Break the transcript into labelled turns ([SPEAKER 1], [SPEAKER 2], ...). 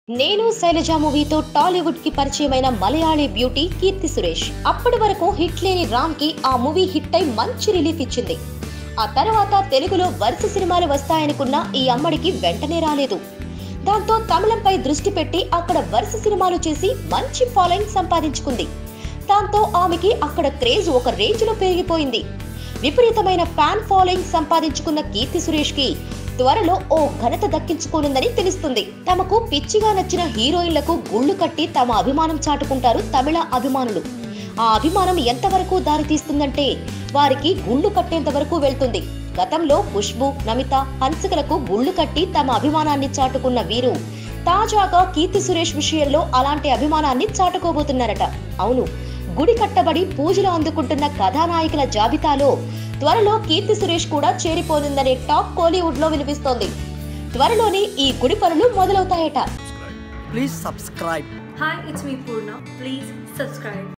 [SPEAKER 1] నేను శైలజ మూవీతో టాలీవుడ్ కి పరిచయమైన మలయాళీ బ్యూటీ కీర్తి సురేష్ అప్పటి వరకు హిట్ లేని రామ్ కి ఆ మూవీ హిట్ అయి మంచి రిలీఫ్ ఇచ్చింది ఆ తర్వాత తెలుగులో వరుస సినిమాలు వస్తాయనుకున్న ఈ అమ్మడికి వెంటనే రాలేదు దాంతో తమిళంపై దృష్టి పెట్టి అక్కడ వరుస సినిమాలు చేసి మంచి ఫాలోయింగ్ సంపాదించుకుంది దాంతో ఆమెకి అక్కడ క్రేజ్ ఒక రేంజ్ లో పెరిగిపోయింది విపరీతమైన ఫ్యాన్ ఫాలోయింగ్ సంపాదించుకున్న కీర్తి సురేష్ కి త్వరలో ఓ ఘనత దక్కించుకోనుందని తెలుస్తుంది తమకు పిచ్చిగా నచ్చిన హీరోయిన్లకు గుళ్ళు కట్టి తమ అభిమానం చాటుకుంటారు తమిళ అభిమానులు ఆ అభిమానం ఎంతవరకు దారితీస్తుందంటే వారికి గుళ్ళు కట్టేంత వరకు వెళ్తుంది గతంలో ఖుష్బు నమిత హన్సికలకు గుళ్ళు కట్టి తమ అభిమానాన్ని చాటుకున్న వీరు తాజాగా కీర్తి సురేష్ విషయంలో అలాంటి అభిమానాన్ని చాటుకోబోతున్నారట అవును గుడి కట్టబడి పూజలు అందుకుంటున్న కథానాయకుల జాబితాలో త్వరలో కీర్తి సురేష్ కూడా చేరిపోనుందనే టాక్ కోలీవుడ్ లో వినిపిస్తోంది త్వరలోనే ఈ గుడి పనులు మొదలవుతాయట
[SPEAKER 2] Please subscribe.
[SPEAKER 3] Hi, it's me Purna. Please subscribe.